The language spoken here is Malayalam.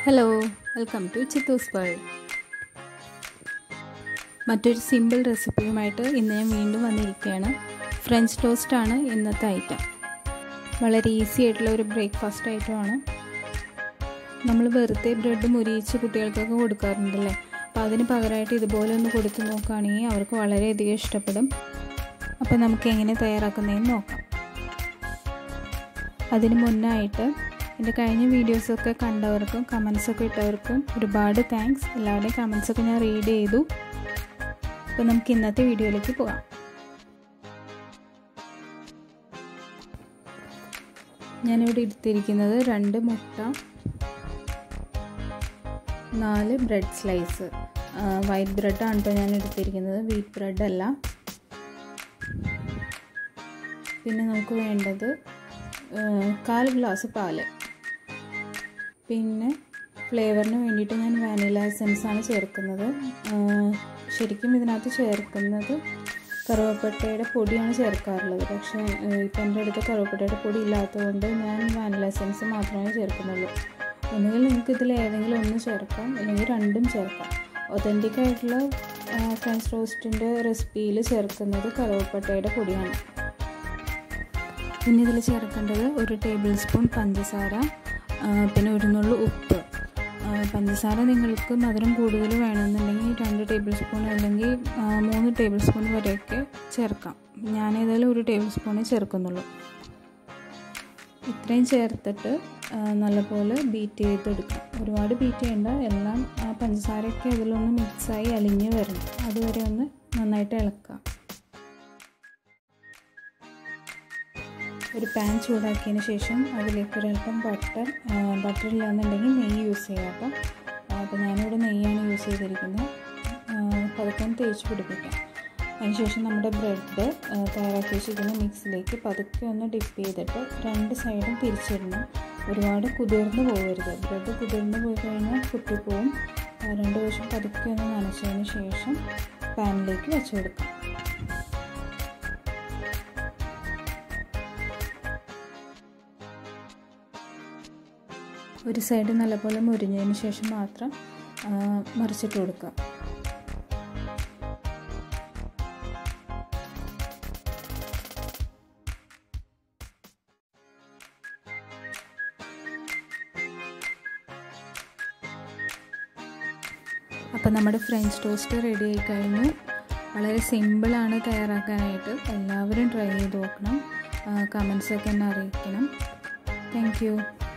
hello welcome to Chithu's world മറ്റൊരു സിമ്പിൾ റെസിപ്പിയുമായിട്ട് ഇന്ന് ഞാൻ വീണ്ടും വന്നിരിക്കുകയാണ് ഫ്രഞ്ച് ടോസ്റ്റാണ് ഇന്നത്തെ ഐറ്റം വളരെ ഈസി ആയിട്ടുള്ള ഒരു ബ്രേക്ക്ഫാസ്റ്റ് ഐറ്റമാണ് നമ്മൾ വെറുതെ ബ്രെഡ് മുരിയിച്ച് കുട്ടികൾക്കൊക്കെ കൊടുക്കാറുണ്ടല്ലേ അപ്പോൾ അതിന് പകരമായിട്ട് ഇതുപോലെ ഒന്ന് കൊടുത്ത് നോക്കുകയാണെങ്കിൽ അവർക്ക് വളരെയധികം ഇഷ്ടപ്പെടും അപ്പോൾ നമുക്ക് എങ്ങനെ തയ്യാറാക്കുന്നതെന്ന് നോക്കാം അതിന് മുന്നായിട്ട് എൻ്റെ കഴിഞ്ഞ വീഡിയോസൊക്കെ കണ്ടവർക്കും കമൻസൊക്കെ ഇട്ടവർക്കും ഒരുപാട് താങ്ക്സ് എല്ലാവരുടെയും കമൻസൊക്കെ ഞാൻ റീഡ് ചെയ്തു അപ്പോൾ നമുക്ക് ഇന്നത്തെ വീഡിയോയിലേക്ക് പോകാം ഞാനിവിടെ എടുത്തിരിക്കുന്നത് രണ്ട് മുട്ട നാല് ബ്രെഡ് സ്ലൈസ് വൈറ്റ് ബ്രെഡാണ് കേട്ടോ ഞാൻ എടുത്തിരിക്കുന്നത് വീറ്റ് ബ്രെഡ് അല്ല പിന്നെ നമുക്ക് വേണ്ടത് കാൽ ഗ്ലാസ് പാല് പിന്നെ ഫ്ലേവറിന് വേണ്ടിയിട്ട് ഞാൻ വാനില എസൻസ് ആണ് ചേർക്കുന്നത് ശരിക്കും ഇതിനകത്ത് ചേർക്കുന്നത് കറുവപ്പട്ടയുടെ പൊടിയാണ് ചേർക്കാറുള്ളത് പക്ഷേ ഇപ്പം എൻ്റെ അടുത്ത് കറുവപ്പട്ടയുടെ പൊടി ഇല്ലാത്തതുകൊണ്ട് ഞാൻ വാനില എസൻസ് മാത്രമേ ചേർക്കുന്നുള്ളൂ ഒന്നുകിൽ നിങ്ങൾക്ക് ഇതിൽ ഏതെങ്കിലും ഒന്ന് ചേർക്കാം അല്ലെങ്കിൽ രണ്ടും ചേർക്കാം ഒതൻറ്റിക് ആയിട്ടുള്ള ഫ്രഞ്ച് റോസ്റ്റിൻ്റെ റെസിപ്പിയിൽ ചേർക്കുന്നത് കറുവപ്പട്ടയുടെ പൊടിയാണ് പിന്നെ ഇതിൽ ചേർക്കേണ്ടത് ഒരു ടേബിൾ സ്പൂൺ പഞ്ചസാര പിന്നെ ഒരു നുള്ളു ഉപ്പ് പഞ്ചസാര നിങ്ങൾക്ക് മധുരം കൂടുതൽ വേണമെന്നുണ്ടെങ്കിൽ രണ്ട് ടേബിൾ സ്പൂൺ അല്ലെങ്കിൽ മൂന്ന് ടേബിൾ സ്പൂൺ വരെയൊക്കെ ചേർക്കാം ഞാൻ ഏതായാലും ഒരു ടേബിൾ സ്പൂണേ ചേർക്കുന്നുള്ളൂ ഇത്രയും ചേർത്തിട്ട് നല്ലപോലെ ബീറ്റ് ചെയ്തെടുക്കാം ഒരുപാട് ബീറ്റ് ചെയ്യേണ്ട എല്ലാം പഞ്ചസാരയൊക്കെ അതിലൊന്ന് മിക്സായി അലിഞ്ഞ് വരണം അതുവരെ ഒന്ന് നന്നായിട്ട് ഇളക്കാം ഒരു പാൻ ചൂടാക്കിയതിന് ശേഷം അതിലേക്ക് ഒരല്പം ബട്ടർ ബട്ടർ ഇല്ലാന്നുണ്ടെങ്കിൽ നെയ്യ് യൂസ് ചെയ്യാം അപ്പം അപ്പോൾ ഞാനിവിടെ നെയ്യാണ് യൂസ് ചെയ്തിരിക്കുന്നത് പതുക്കെ തേച്ച് പിടിപ്പിക്കാം അതിനുശേഷം നമ്മുടെ ബ്രെഡ് തയ്യാറാക്കി വെച്ചിരിക്കുന്ന മിക്സിലേക്ക് പതുക്കെ ഒന്ന് ഡിപ്പ് ചെയ്തിട്ട് രണ്ട് സൈഡും തിരിച്ചിടണം ഒരുപാട് കുതിർന്ന് പോകരുത് ബ്രെഡ് കുതിർന്ന് പോയി കഴിഞ്ഞാൽ കുത്തിപ്പോവും രണ്ട് വശം പതുക്കെ ഒന്ന് നനച്ചതിന് ശേഷം പാനിലേക്ക് വെച്ച് കൊടുക്കാം ഒരു സൈഡ് നല്ലപോലെ മുരിഞ്ഞതിന് ശേഷം മാത്രം മറിച്ചിട്ട് കൊടുക്കുക അപ്പം നമ്മുടെ ഫ്രഞ്ച് ടോസ്റ്റ് റെഡി ആയി കഴിഞ്ഞു വളരെ സിമ്പിളാണ് തയ്യാറാക്കാനായിട്ട് എല്ലാവരും ട്രൈ ചെയ്ത് നോക്കണം കമൻസൊക്കെ എന്നെ അറിയിക്കണം താങ്ക്